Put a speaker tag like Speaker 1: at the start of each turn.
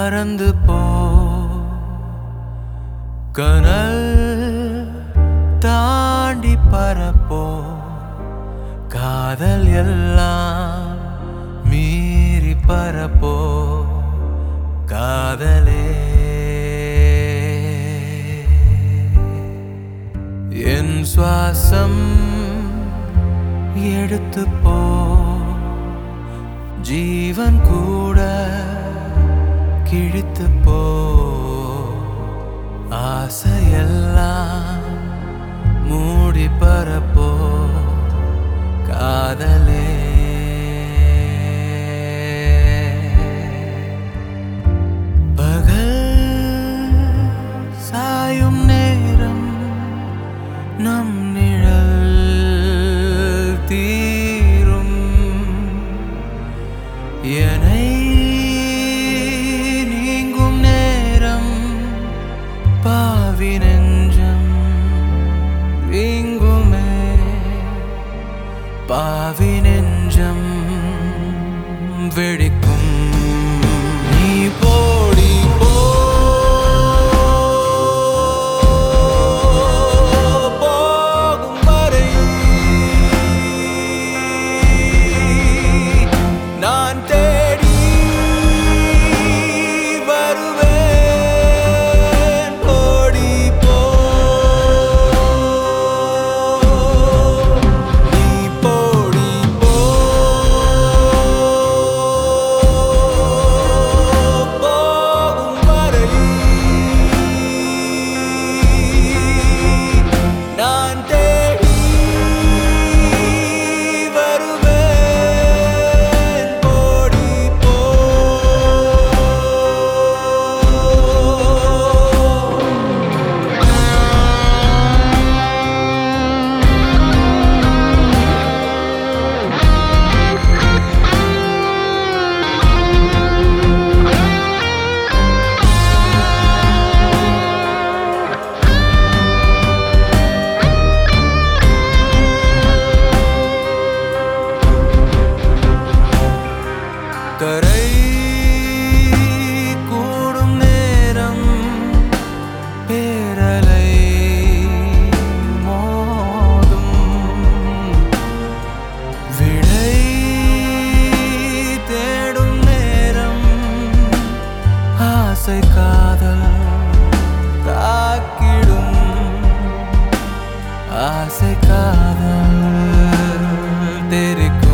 Speaker 1: பறந்து போ கனல் தாண்டி பரப்போ காதல் எல்லாம் மீறி பரப்போ காதலே என் சுவாசம் எடுத்து போ ஜீவன் கூட கிழித்து போ ஆசையெல்லாம் மூடி பரப்போ காதலே பகல் சாயும் நேரம் நம் நிழல் தீரும் என்னை நீங்கும் நேரம் பாவி நெஞ்சம் வீங்குமே பாவி நெஞ்சம் வெடிக்கும் நீ போடி போ போகும் வரை நான் தேடி வருவேன் ஓடி போ நீ போடி போ போகும் வரை நான் தேடி வருவேன் போடி போ கரை கூடும் நேரம் பேரலை மோதும் விடை தேடும் நேரம் ஆசை காதல் தாக்கிடும் ஆசை காதல் தெரிக்கும்